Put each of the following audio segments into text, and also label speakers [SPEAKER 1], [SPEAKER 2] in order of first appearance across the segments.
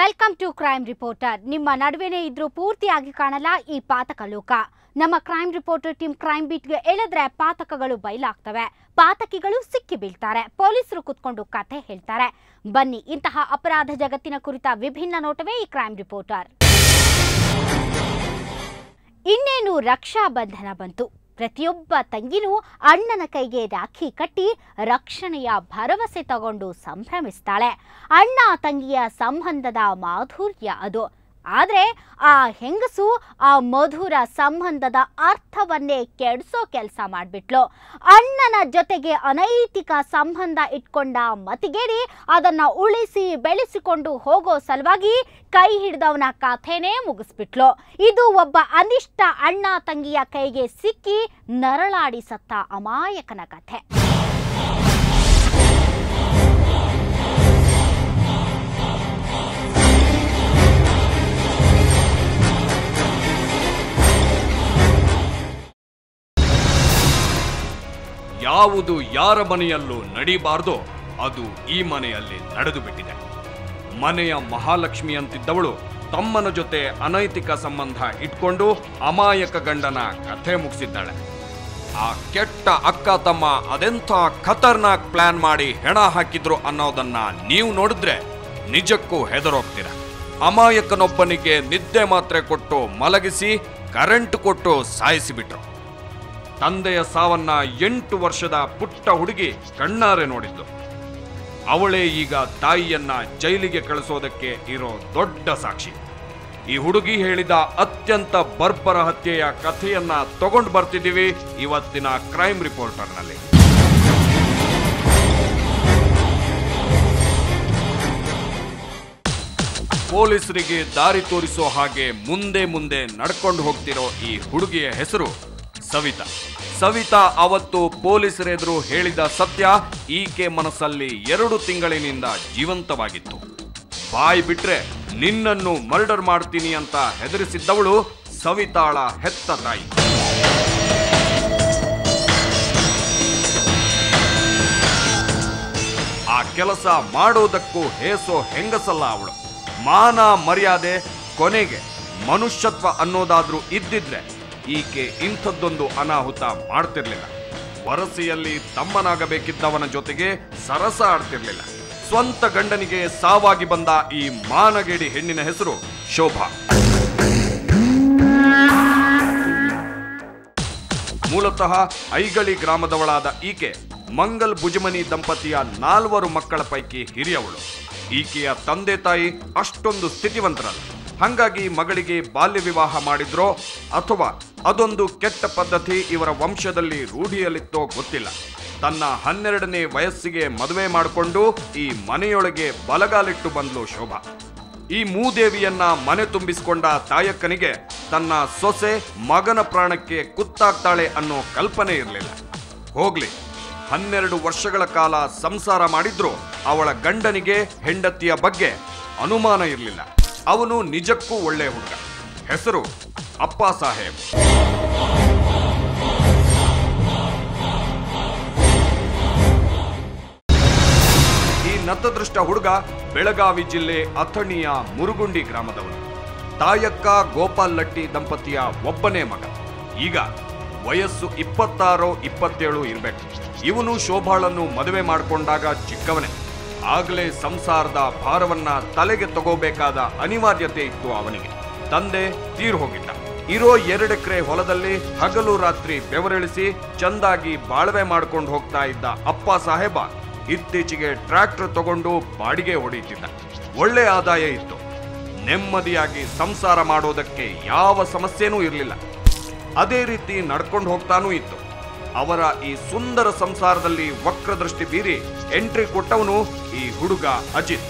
[SPEAKER 1] welcome to crime reporter ನಿಮ್ಮ ನಡುವೆನೇ ಇದ್ರೂ ಪೂರ್ತಿಯಾಗಿ ಕಾಣಲ್ಲ ಈ ಪಾತಕ ಲೋಕ ನಮ್ಮ ಕ್ರೈಮ್ ರಿಪೋರ್ಟರ್ ಟೀಮ್ ಕ್ರೈಮ್ ಬೀಟ್ಗೆ ಎಳೆದ್ರೆ ಪಾತಕಗಳು ಬಯಲಾಗ್ತವೆ ಪಾತಕಿಗಳು ಸಿಕ್ಕಿ ಬೀಳ್ತಾರೆ ಪೊಲೀಸರು ಕುತ್ಕೊಂಡು ಕಥೆ ಹೇಳ್ತಾರೆ ಬನ್ನಿ ಇಂತಹ ಅಪರಾಧ ಜಗತ್ತಿನ ಕುರಿತ ವಿಭಿನ್ನ ನೋಟವೇ ಈ ಕ್ರೈಮ್ ರಿಪೋರ್ಟರ್ ಇನ್ನೇನು ರಕ್ಷಾ ಬಂಧನ ಬಂತು ಪ್ರತಿಯೊಬ್ಬ ತಂಗಿನೂ ಅಣ್ಣನ ಕೈಗೆ ರಾಖಿ ಕಟ್ಟಿ ರಕ್ಷಣೆಯ ಭರವಸೆ ತಗೊಂಡು ಸಂಭ್ರಮಿಸ್ತಾಳೆ ಅಣ್ಣ ತಂಗಿಯ ಸಂಬಂಧದ ಮಾಧುರ್ಯ ಅದು ಆದರೆ ಆ ಹೆಂಗಸು ಆ ಮಧುರ ಸಂಬಂಧದ ಅರ್ಥವನ್ನೇ ಕೆಡಿಸೋ ಕೆಲಸ ಮಾಡಿಬಿಟ್ಲು ಅಣ್ಣನ ಜೊತೆಗೆ ಅನೈತಿಕ ಸಂಬಂಧ ಇಟ್ಕೊಂಡ ಮತಿಗೇಡಿ ಅದನ್ನ ಉಳಿಸಿ ಬೆಳೆಸಿಕೊಂಡು ಹೋಗೋ ಸಲುವಾಗಿ ಕೈ ಹಿಡಿದವನ ಕಥೆನೇ ಮುಗಿಸ್ಬಿಟ್ಲು ಇದು ಒಬ್ಬ ಅನಿಷ್ಟ ಅಣ್ಣ ತಂಗಿಯ ಕೈಗೆ ಸಿಕ್ಕಿ ನರಳಾಡಿ ಸತ್ತ ಅಮಾಯಕನ ಕಥೆ
[SPEAKER 2] ಯಾವುದು ಯಾರ ಮನೆಯಲ್ಲೂ ನಡಿಬಾರ್ದೋ ಅದು ಈ ಮನೆಯಲ್ಲಿ ನಡೆದು ಬಿಟ್ಟಿದೆ ಮನೆಯ ಮಹಾಲಕ್ಷ್ಮಿ ಅಂತಿದ್ದವಳು ತಮ್ಮನ ಜೊತೆ ಅನೈತಿಕ ಸಂಬಂಧ ಇಟ್ಕೊಂಡು ಅಮಾಯಕ ಗಂಡನ ಕಥೆ ಮುಗಿಸಿದ್ದಾಳೆ ಆ ಕೆಟ್ಟ ಅಕ್ಕ ತಮ್ಮ ಅದೆಂಥ ಖತರ್ನಾಕ್ ಪ್ಲಾನ್ ಮಾಡಿ ಹೆಣ ಹಾಕಿದ್ರು ಅನ್ನೋದನ್ನ ನೀವು ನೋಡಿದ್ರೆ ನಿಜಕ್ಕೂ ಹೆದರೋಗ್ತೀರ ಅಮಾಯಕನೊಬ್ಬನಿಗೆ ನಿದ್ದೆ ಮಾತ್ರೆ ಕೊಟ್ಟು ಮಲಗಿಸಿ ಕರೆಂಟ್ ಕೊಟ್ಟು ಸಾಯಿಸಿಬಿಟ್ರು ತಂದೆಯ ಸಾವನ್ನ ಎಂಟು ವರ್ಷದ ಪುಟ್ಟ ಹುಡುಗಿ ಕಣ್ಣಾರೆ ನೋಡಿದ್ಲು ಅವಳೇ ಈಗ ತಾಯಿಯನ್ನ ಜೈಲಿಗೆ ಕಳಿಸೋದಕ್ಕೆ ಇರೋ ದೊಡ್ಡ ಸಾಕ್ಷಿ ಈ ಹುಡುಗಿ ಹೇಳಿದ ಅತ್ಯಂತ ಬರ್ಬರ ಹತ್ಯೆಯ ಕಥೆಯನ್ನ ತಗೊಂಡು ಬರ್ತಿದ್ದೀವಿ ಇವತ್ತಿನ ಕ್ರೈಮ್ ರಿಪೋರ್ಟರ್ನಲ್ಲಿ ಪೊಲೀಸರಿಗೆ ದಾರಿ ತೋರಿಸೋ ಹಾಗೆ ಮುಂದೆ ಮುಂದೆ ನಡ್ಕೊಂಡು ಹೋಗ್ತಿರೋ ಈ ಹುಡುಗಿಯ ಹೆಸರು ಸವಿತಾ ಸವಿತಾ ಅವತ್ತು ಪೊಲೀಸರೆದುರು ಹೇಳಿದ ಸತ್ಯ ಈಕೆ ಮನಸ್ಸಲ್ಲಿ ಎರಡು ತಿಂಗಳಿನಿಂದ ಜೀವಂತವಾಗಿತ್ತು ಬಾಯ್ ಬಿಟ್ರೆ ನಿನ್ನನ್ನು ಮರ್ಡರ್ ಮಾಡ್ತೀನಿ ಅಂತ ಹೆದರಿಸಿದ್ದವಳು ಸವಿತಾಳ ಹೆತ್ತ ತಾಯಿ ಆ ಕೆಲಸ ಮಾಡೋದಕ್ಕೂ ಹೇಸೋ ಹೆಂಗಸಲ್ಲ ಅವಳು ಮಾನ ಮರ್ಯಾದೆ ಕೊನೆಗೆ ಮನುಷ್ಯತ್ವ ಅನ್ನೋದಾದ್ರೂ ಇದ್ದಿದ್ರೆ ಈಕೆ ಇಂಥದ್ದೊಂದು ಅನಾಹುತ ಮಾಡ್ತಿರ್ಲಿಲ್ಲ ವರಸೆಯಲ್ಲಿ ತಮ್ಮನಾಗಬೇಕಿದ್ದವನ ಜೊತೆಗೆ ಸರಸ ಆಡ್ತಿರ್ಲಿಲ್ಲ ಸ್ವಂತ ಗಂಡನಿಗೆ ಸಾವಾಗಿ ಬಂದ ಈ ಮಾನಗೇಡಿ ಹೆಣ್ಣಿನ ಹೆಸರು ಶೋಭಾ ಮೂಲತಃ ಐಗಳಿ ಗ್ರಾಮದವಳಾದ ಈಕೆ ಮಂಗಲ್ ಭುಜಮನಿ ದಂಪತಿಯ ನಾಲ್ವರು ಮಕ್ಕಳ ಪೈಕಿ ಹಿರಿಯವಳು ಈಕೆಯ ತಂದೆ ತಾಯಿ ಅಷ್ಟೊಂದು ಸ್ಥಿತಿವಂತರಲ್ಲ ಹಂಗಾಗಿ ಮಗಳಿಗೆ ಬಾಲ್ಯ ವಿವಾಹ ಮಾಡಿದ್ರೋ ಅಥವಾ ಅದೊಂದು ಕೆಟ್ಟ ಪದ್ಧತಿ ಇವರ ವಂಶದಲ್ಲಿ ರೂಢಿಯಲ್ಲಿತ್ತೋ ಗೊತ್ತಿಲ್ಲ ತನ್ನ ಹನ್ನೆರಡನೇ ವಯಸ್ಸಿಗೆ ಮದುವೆ ಮಾಡಿಕೊಂಡು ಈ ಮನೆಯೊಳಗೆ ಬಲಗಾಲಿಟ್ಟು ಬಂದ್ಲು ಶೋಭಾ ಈ ಮೂದೇವಿಯನ್ನ ಮನೆ ತುಂಬಿಸಿಕೊಂಡ ತಾಯಕ್ಕನಿಗೆ ತನ್ನ ಸೊಸೆ ಮಗನ ಪ್ರಾಣಕ್ಕೆ ಕುತ್ತಾಗ್ತಾಳೆ ಅನ್ನೋ ಕಲ್ಪನೆ ಇರಲಿಲ್ಲ ಹೋಗ್ಲಿ ಹನ್ನೆರಡು ವರ್ಷಗಳ ಕಾಲ ಸಂಸಾರ ಮಾಡಿದ್ರು ಅವಳ ಗಂಡನಿಗೆ ಹೆಂಡತಿಯ ಬಗ್ಗೆ ಅನುಮಾನ ಇರಲಿಲ್ಲ ಅವನು ನಿಜಕ್ಕೂ ಒಳ್ಳೆ ಹುಡುಗ ಹೆಸರು ಅಪ್ಪ ಸಾಹೇಬ್ ಈ ನತದೃಷ್ಟ ಹುಡುಗ ಬೆಳಗಾವಿ ಜಿಲ್ಲೆ ಅಥಣಿಯ ಮುರುಗುಂಡಿ ಗ್ರಾಮದವನು ತಾಯಕ್ಕ ಗೋಪಾಲ್ ಲಟ್ಟಿ ದಂಪತಿಯ ಒಬ್ಬನೇ ಮಗ ಈಗ ವಯಸ್ಸು ಇಪ್ಪತ್ತಾರೋ ಇಪ್ಪತ್ತೇಳು ಇರಬೇಕು ಇವನು ಶೋಭಾಳನ್ನು ಮದುವೆ ಮಾಡಿಕೊಂಡಾಗ ಚಿಕ್ಕವನೇ ಆಗಲೇ ಸಂಸಾರದ ಭಾರವನ್ನ ತಲೆಗೆ ತಗೋಬೇಕಾದ ಅನಿವಾರ್ಯತೆ ಇತ್ತು ಅವನಿಗೆ ತಂದೆ ತೀರ್ ಹೋಗಿದ್ದ ಇರೋ ಎರಡೆಕರೆ ಹೊಲದಲ್ಲಿ ಹಗಲು ರಾತ್ರಿ ಬೆವರಿಳಿಸಿ ಚಂದಾಗಿ ಬಾಳ್ವೆ ಮಾಡ್ಕೊಂಡು ಹೋಗ್ತಾ ಇದ್ದ ಅಪ್ಪ ಸಾಹೇಬ ಇತ್ತೀಚೆಗೆ ಟ್ರ್ಯಾಕ್ಟರ್ ತಗೊಂಡು ಬಾಡಿಗೆ ಹೊಡೀತಿದ್ದ ಒಳ್ಳೆ ಆದಾಯ ಇತ್ತು ನೆಮ್ಮದಿಯಾಗಿ ಸಂಸಾರ ಮಾಡೋದಕ್ಕೆ ಯಾವ ಸಮಸ್ಯೆನೂ ಇರಲಿಲ್ಲ ಅದೇ ರೀತಿ ನಡ್ಕೊಂಡು ಹೋಗ್ತಾನೂ ಇತ್ತು ಅವರ ಈ ಸುಂದರ ಸಂಸಾರದಲ್ಲಿ ವಕ್ರದೃಷ್ಟಿ ಬೀರಿ ಎಂಟ್ರಿ ಕೊಟ್ಟವನು ಈ ಹುಡುಗ ಅಜಿತ್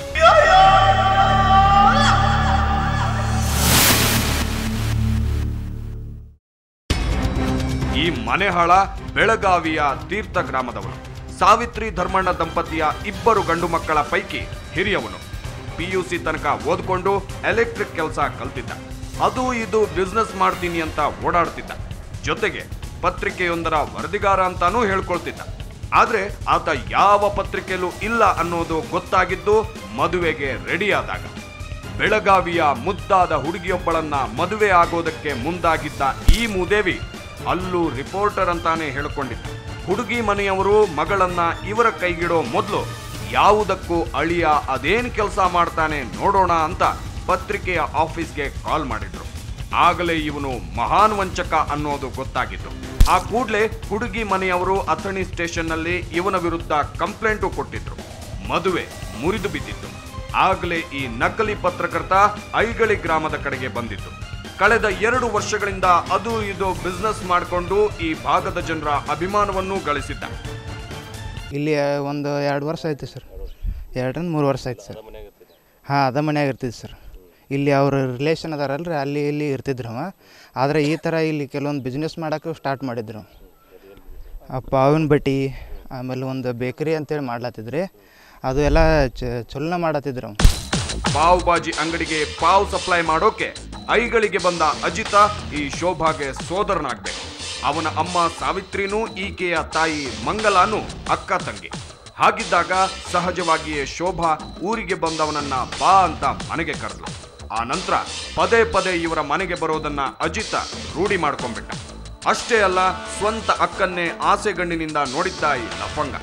[SPEAKER 2] ಈ ಮನೆಹಾಳ ಬೆಳಗಾವಿಯ ತೀರ್ಥ ಗ್ರಾಮದವನು ಸಾವಿತ್ರಿ ಧರ್ಮಣ್ಣ ದಂಪತಿಯ ಇಬ್ಬರು ಗಂಡು ಮಕ್ಕಳ ಪೈಕಿ ಹಿರಿಯವನು ಪಿಯುಸಿ ತನಕ ಓದ್ಕೊಂಡು ಎಲೆಕ್ಟ್ರಿಕ್ ಕೆಲಸ ಕಲ್ತಿದ್ದ ಅದು ಇದು ಬಿಸ್ನೆಸ್ ಮಾಡ್ತೀನಿ ಅಂತ ಓಡಾಡ್ತಿದ್ದ ಜೊತೆಗೆ ಪತ್ರಿಕೆಯೊಂದರ ವರದಿಗಾರ ಅಂತಾನೂ ಹೇಳ್ಕೊಳ್ತಿದ್ದ ಆದ್ರೆ ಆತ ಯಾವ ಪತ್ರಿಕೆಯಲ್ಲೂ ಇಲ್ಲ ಅನ್ನೋದು ಗೊತ್ತಾಗಿದ್ದು ಮದುವೆಗೆ ರೆಡಿಯಾದಾಗ ಬೆಳಗಾವಿಯ ಮುದ್ದಾದ ಹುಡುಗಿಯೊಬ್ಬಳನ್ನ ಮದುವೆ ಆಗೋದಕ್ಕೆ ಮುಂದಾಗಿದ್ದ ಈ ಮೂದೇವಿ ಅಲ್ಲೂ ರಿಪೋರ್ಟರ್ ಅಂತಾನೆ ಹೇಳಿಕೊಂಡಿದ್ದ ಹುಡುಗಿ ಮನೆಯವರು ಮಗಳನ್ನ ಇವರ ಕೈಗಿಡೋ ಮೊದಲು ಯಾವುದಕ್ಕೂ ಅಳಿಯ ಅದೇನ್ ಕೆಲಸ ಮಾಡ್ತಾನೆ ನೋಡೋಣ ಅಂತ ಪತ್ರಿಕೆಯ ಆಫೀಸ್ಗೆ ಕಾಲ್ ಮಾಡಿದ್ರು ಆಗಲೇ ಇವನು ಮಹಾನ್ ವಂಚಕ ಅನ್ನೋದು ಗೊತ್ತಾಗಿತ್ತು ಆ ಕೂಡ್ಲೆ ಹುಡುಗಿ ಮನೆಯವರು ಅಥಣಿ ಸ್ಟೇಷನ್ನಲ್ಲಿ ಇವನ ವಿರುದ್ಧ ಕಂಪ್ಲೇಂಟು ಕೊಟ್ಟಿದ್ರು ಮದುವೆ ಮುರಿದು ಬಿದ್ದಿತ್ತು ಆಗಲೇ ಈ ನಕಲಿ ಪತ್ರಕರ್ತ ಐಗಳಿ ಗ್ರಾಮದ ಕಡೆಗೆ ಬಂದಿತ್ತು ಕಳೆದ ಎರಡು ವರ್ಷಗಳಿಂದ ಅದು ಇದು ಬಿಸ್ನೆಸ್ ಮಾಡಿಕೊಂಡು ಈ ಭಾಗದ ಜನರ ಅಭಿಮಾನವನ್ನು ಗಳಿಸಿದ್ದ
[SPEAKER 3] ಇಲ್ಲಿ ಒಂದು ಎರಡು ವರ್ಷ ಆಯ್ತು ಸರ್ ಎರಡರಿಂದ ಮೂರು ವರ್ಷ ಆಯ್ತು ಸರ್ ಹಾಂ ಅದ ಮನ್ಯಾಗ ಇರ್ತಿದ್ದೆ ಸರ್ ಇಲ್ಲಿ ಅವ್ರ ರಿಲೇಷನ್ ಅದಾರಲ್ರಿ ಅಲ್ಲಿ ಇಲ್ಲಿ ಇರ್ತಿದ್ರು ಅವ ಆದರೆ ಈ ಥರ ಇಲ್ಲಿ ಕೆಲವೊಂದು ಬಿಸ್ನೆಸ್ ಮಾಡೋಕೆ ಸ್ಟಾರ್ಟ್ ಮಾಡಿದ್ರು ಆ ಪಾವಿನ ಬಟ್ಟಿ ಆಮೇಲೆ ಒಂದು ಬೇಕರಿ ಅಂತೇಳಿ ಮಾಡ್ಲತ್ತಿದ್ರಿ ಅದು ಎಲ್ಲ ಚಲನ ಮಾಡತ್ತಿದ್ರು ಅವ
[SPEAKER 2] ಪಾವ್ ಬಾಜಿ ಅಂಗಡಿಗೆ ಪಾವ್ ಸಪ್ಲೈ ಮಾಡೋಕೆ ಐಗಳಿಗೆ ಬಂದ ಅಜಿತ ಈ ಶೋಭಾಗೆ ಸೋದರನಾಗ್ಬೇಕು ಅವನ ಅಮ್ಮ ಸಾವಿತ್ರಿನೂ ಈಕೆಯ ತಾಯಿ ಮಂಗಲಾನು ಅಕ್ಕ ತಂಗಿ ಹಾಗಿದ್ದಾಗ ಸಹಜವಾಗಿಯೇ ಶೋಭಾ ಊರಿಗೆ ಬಂದವನನ್ನ ಬಾ ಅಂತ ಮನೆಗೆ ಕರೆದ್ಲು ಆ ನಂತರ ಪದೇ ಪದೇ ಇವರ ಮನೆಗೆ ಬರೋದನ್ನ ಅಜಿತ ರೂಢಿ ಮಾಡ್ಕೊಂಡ್ಬಿಟ್ಟ ಅಷ್ಟೇ ಅಲ್ಲ ಸ್ವಂತ ಅಕ್ಕನ್ನೇ ಆಸೆಗಣ್ಣಿನಿಂದ ನೋಡಿದ್ದ ಈ ಲಫಂಗ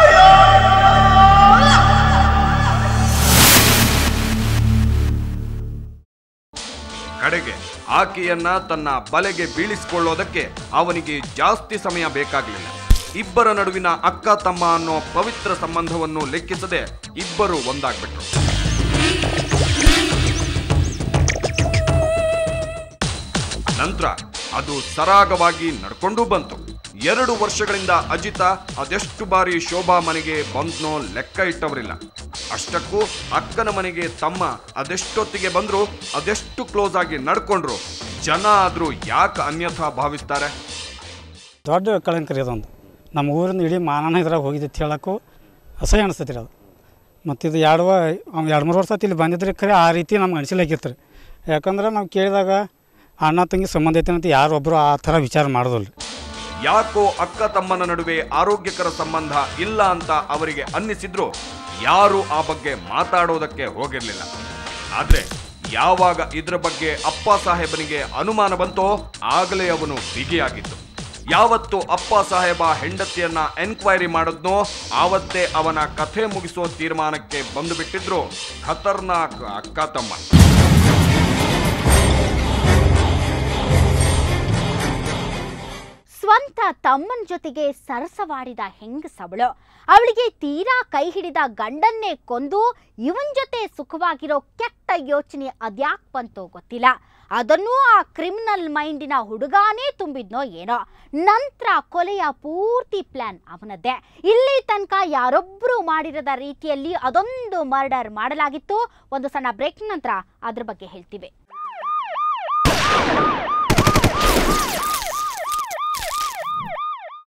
[SPEAKER 2] ಕಡೆಗೆ ಆಕೆಯನ್ನ ತನ್ನ ಬಲೆಗೆ ಬೀಳಿಸಿಕೊಳ್ಳೋದಕ್ಕೆ ಅವನಿಗೆ ಜಾಸ್ತಿ ಸಮಯ ಬೇಕಾಗಲಿಲ್ಲ ಇಬ್ಬರ ನಡುವಿನ ಅಕ್ಕ ತಮ್ಮ ಅನ್ನೋ ಪವಿತ್ರ ಸಂಬಂಧವನ್ನು ಲೆಕ್ಕಿಸದೆ ಇಬ್ಬರು ಒಂದಾಗ್ಬಿಟ್ರು ನಂತರ ಅದು ಸರಾಗವಾಗಿ ನಡ್ಕೊಂಡು ಬಂತು ಎರಡು ವರ್ಷಗಳಿಂದ ಅಜಿತ ಅದೆಷ್ಟು ಬಾರಿ ಶೋಭಾ ಮನೆಗೆ ಬಂದ್ನೋ ಲೆಕ್ಕ ಇಟ್ಟವರಿಲ್ಲ ಅಷ್ಟಕ್ಕೂ ಅಕ್ಕನ ಮನೆಗೆ ತಮ್ಮ ಅದೆಷ್ಟೊತ್ತಿಗೆ ಬಂದ್ರು ಅದೆಷ್ಟು ಕ್ಲೋಸ್ ಆಗಿ ನಡ್ಕೊಂಡ್ರು ಜನ ಆದ್ರೂ ಯಾಕೆ ಅನ್ಯಥಾ ಭಾವಿಸ್ತಾರೆ
[SPEAKER 4] ದೊಡ್ಡ ಕಳಂಕ ರೀ ಅದೊಂದು ನಮ್ಮ ಊರಿಂದ ಇಡೀ ಮಾನನ ಇದ್ರಾಗ ಹೋಗಿದ್ದು ಹೇಳಕ್ಕೂ ಅಸಹ್ಯ ಅನಿಸ್ತೈತಿ ರೀ ಅದು ಮತ್ತು ಇದು ಎರಡು ಅವ್ನು ಎರಡು ಮೂರು ವರ್ಷ ಆತು ಇಲ್ಲಿ ಬಂದಿದ್ರಿ ಖರೆ ಆ ರೀತಿ ನಮ್ಗೆ ಅನಿಸಿಲಾಗಿತ್ತು ರೀ ಯಾಕಂದ್ರೆ ನಾವು ಕೇಳಿದಾಗ ಅಣ್ಣ ತಂಗಿ ಸಂಬಂಧ ಐತೆ ಅಂತ ಯಾರೊಬ್ಬರು ಆ ಥರ ವಿಚಾರ ಮಾಡೋದಿಲ್ಲ
[SPEAKER 2] ಯಾಕೋ ಅಕ್ಕ ತಮ್ಮನ ನಡುವೆ ಆರೋಗ್ಯಕರ ಸಂಬಂಧ ಇಲ್ಲ ಅಂತ ಅವರಿಗೆ ಅನ್ನಿಸಿದ್ರು ಯಾರು ಆ ಬಗ್ಗೆ ಮಾತಾಡೋದಕ್ಕೆ ಹೋಗಿರ್ಲಿಲ್ಲ ಆದ್ರೆ ಯಾವಾಗ ಇದ್ರ ಬಗ್ಗೆ ಅಪ್ಪ ಸಾಹೇಬನಿಗೆ ಅನುಮಾನ ಬಂತೋ ಆಗಲೇ ಅವನು ಬಿಗಿಯಾಗಿತ್ತು ಯಾವತ್ತು ಅಪ್ಪ ಸಾಹೇಬ ಹೆಂಡತಿಯನ್ನ ಎನ್ಕ್ವೈರಿ ಮಾಡಿದ್ನೋ ಆವತ್ತೇ ಅವನ ಕಥೆ ಮುಗಿಸೋ ತೀರ್ಮಾನಕ್ಕೆ ಬಂದು ಬಿಟ್ಟಿದ್ರು ಖತರ್ನಾಕ್ ಅಕ್ಕ ತಮ್ಮ
[SPEAKER 1] ಸ್ವಂತ ತಮ್ಮನ ಜೊತೆಗೆ ಸರಸವಾಡಿದ ಹೆಂಗಸವಳು ಅವಳಿಗೆ ತೀರಾ ಕೈ ಹಿಡಿದ ಗಂಡನ್ನೇ ಕೊಂದು ಇವನ್ ಜೊತೆ ಸುಖವಾಗಿರೋ ಕೆಟ್ಟ ಯೋಚನೆ ಅದ್ಯಾಕ್ ಬಂತೋ ಗೊತ್ತಿಲ್ಲ ಅದನ್ನೂ ಆ ಕ್ರಿಮಿನಲ್ ಮೈಂಡಿನ ಹುಡುಗಾನೇ ತುಂಬಿದ್ನೋ ಏನೋ ನಂತರ ಕೊಲೆಯ ಪೂರ್ತಿ ಪ್ಲಾನ್ ಅವನದ್ದೇ ಇಲ್ಲಿ ತನಕ ಯಾರೊಬ್ಬರು ಮಾಡಿರದ ರೀತಿಯಲ್ಲಿ ಅದೊಂದು ಮರ್ಡರ್ ಮಾಡಲಾಗಿತ್ತು ಒಂದು ಸಣ್ಣ ಬ್ರೇಕ್ ನಂತರ ಅದ್ರ ಬಗ್ಗೆ ಹೇಳ್ತೀವಿ